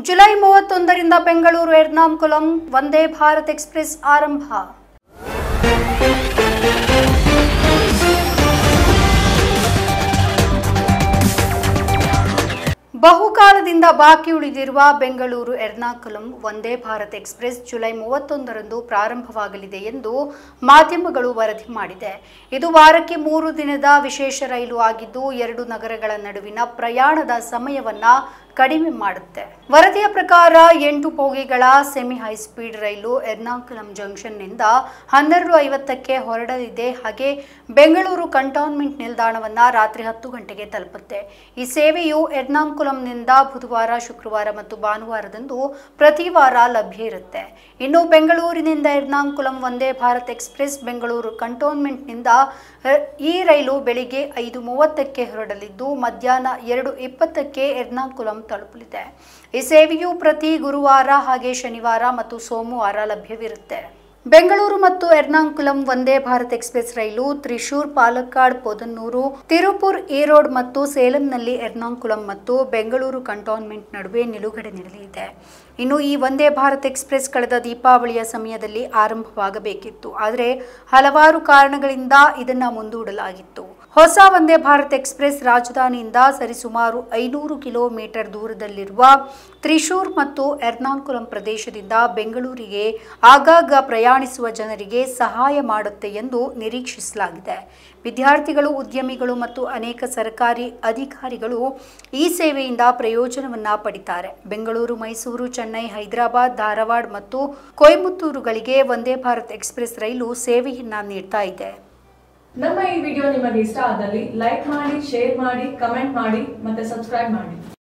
July ಮೂವತ್ತೊಂದರಿಂದ Bengaluru ಎರ್ನಾಂಕುಲಂ ವಂದೇ Bharat express ಆರಂಭ ಬಹುಕಾಲದಿಂದ ಬಾಕಿ ಉಳಿದಿರುವ ಬೆಂಗಳೂರು ಎರ್ನಾಕುಲಂ ವಂದೇ ಭಾರತ್ ಎಕ್ಸ್ಪ್ರೆಸ್ ಜುಲೈ ಮೂವತ್ತೊಂದರಂದು ಪ್ರಾರಂಭವಾಗಲಿದೆ ಎಂದು ಮಾಧ್ಯಮಗಳು ವರದಿ ಮಾಡಿದೆ ಇದು ವಾರಕ್ಕೆ ಮೂರು ದಿನದ ವಿಶೇಷ ರೈಲು ಆಗಿದ್ದು ಎರಡು ನಗರಗಳ ನಡುವಿನ ಪ್ರಯಾಣದ ಸಮಯವನ್ನ ಕಡಿಮೆ ಮಾಡುತ್ತೆ ವರದಿಯ ಪ್ರಕಾರ ಎಂಟು ಬೋಗಿಗಳ ಸೆಮಿ ಹೈಸ್ಪೀಡ್ ರೈಲು ಎರ್ನಾಕುಲಂ ಜಂಕ್ಷನ್ನಿಂದ ಹನ್ನೆರಡು ಐವತ್ತಕ್ಕೆ ಹೊರಡಲಿದೆ ಹಾಗೆ ಬೆಂಗಳೂರು ಕಂಟೋನ್ಮೆಂಟ್ ನಿಲ್ದಾಣವನ್ನ ರಾತ್ರಿ ಹತ್ತು ಗಂಟೆಗೆ ತಲುಪುತ್ತೆ ಈ ಸೇವೆಯು ಎರ್ನಾಕುಲಂನಿಂದ ಬುಧವಾರ ಶುಕ್ರವಾರ ಮತ್ತು ಭಾನುವಾರದಂದು ಪ್ರತಿ ವಾರ ಲಭ್ಯ ಇರುತ್ತೆ ಇನ್ನು ಬೆಂಗಳೂರಿನಿಂದ ಎರ್ನಾಕುಲಂ ವಂದೇ ಭಾರತ್ ಎಕ್ಸ್ಪ್ರೆಸ್ ಬೆಂಗಳೂರು ಕಂಟೋನ್ಮೆಂಟ್ನಿಂದ ಅಹ್, ಈ ರೈಲು ಬೆಳಿಗ್ಗೆ ಐದು ಮೂವತ್ತಕ್ಕೆ ಹೊರಡಲಿದ್ದು ಮಧ್ಯಾಹ್ನ ಎರಡು ಇಪ್ಪತ್ತಕ್ಕೆ ಎರ್ನಾಕುಲಂ ತಲುಪಲಿದೆ ಈ ಸೇವೆಯು ಪ್ರತಿ ಗುರುವಾರ ಹಾಗೆ ಶನಿವಾರ ಮತ್ತು ಸೋಮವಾರ ಲಭ್ಯವಿರುತ್ತೆ ಬೆಂಗಳೂರು ಮತ್ತು ಎರ್ನಾಕುಲಂ ವಂದೇ ಭಾರತ್ ಎಕ್ಸ್ಪ್ರೆಸ್ ರೈಲು ತ್ರಿಶೂರ್ ಪಾಲಕ್ಕಾಡ್ ಪೊದನ್ನೂರು ತಿರುಪುರ್ ಈರೋಡ್ ಮತ್ತು ಸೇಲಂನಲ್ಲಿ ಎರ್ನಾಕುಲಂ ಮತ್ತು ಬೆಂಗಳೂರು ಕಂಟೋನ್ಮೆಂಟ್ ನಡುವೆ ನಿಲುಗಡೆ ನೀಡಲಿದೆ ಇನ್ನು ಈ ವಂದೇ ಭಾರತ್ ಎಕ್ಸ್ಪ್ರೆಸ್ ಕಳೆದ ದೀಪಾವಳಿಯ ಸಮಯದಲ್ಲಿ ಆರಂಭವಾಗಬೇಕಿತ್ತು ಆದರೆ ಹಲವಾರು ಕಾರಣಗಳಿಂದ ಇದನ್ನು ಮುಂದೂಡಲಾಗಿತ್ತು ಹೊಸ ವಂದೇ ಭಾರತ್ ಎಕ್ಸ್ಪ್ರೆಸ್ ರಾಜಧಾನಿಯಿಂದ ಸರಿಸುಮಾರು ಐನೂರು ಕಿಲೋಮೀಟರ್ ದೂರದಲ್ಲಿರುವ ತ್ರಿಶೂರ್ ಮತ್ತು ಎರ್ನಾಕುಲಂ ಪ್ರದೇಶದಿಂದ ಬೆಂಗಳೂರಿಗೆ ಆಗಾಗ ಪ್ರಯಾಣಿಸುವ ಜನರಿಗೆ ಸಹಾಯ ಮಾಡುತ್ತೆ ಎಂದು ನಿರೀಕ್ಷಿಸಲಾಗಿದೆ ವಿದ್ಯಾರ್ಥಿಗಳು ಉದ್ಯಮಿಗಳು ಮತ್ತು ಅನೇಕ ಸರ್ಕಾರಿ ಅಧಿಕಾರಿಗಳು ಈ ಸೇವೆಯಿಂದ ಪ್ರಯೋಜನವನ್ನ ಪಡಿತಾರೆ ಬೆಂಗಳೂರು ಮೈಸೂರು ಚೆನ್ನೈ ಹೈದರಾಬಾದ್ ಧಾರವಾಡ ಮತ್ತು ಕೊಯಮತ್ತೂರುಗಳಿಗೆ ವಂದೇ ಭಾರತ್ ಎಕ್ಸ್ಪ್ರೆಸ್ ರೈಲು ಸೇವೆಯನ್ನ ನೀಡ್ತಾ ಇದೆ ನಮ್ಮ ಈ ವಿಡಿಯೋ ನಿಮಗೆ ಇಷ್ಟ ಆದಲ್ಲಿ ಲೈಕ್ ಮಾಡಿ ಶೇರ್ ಮಾಡಿ ಕಮೆಂಟ್ ಮಾಡಿ ಮತ್ತೆ ಸಬ್ಸ್ಕ್ರೈಬ್ ಮಾಡಿ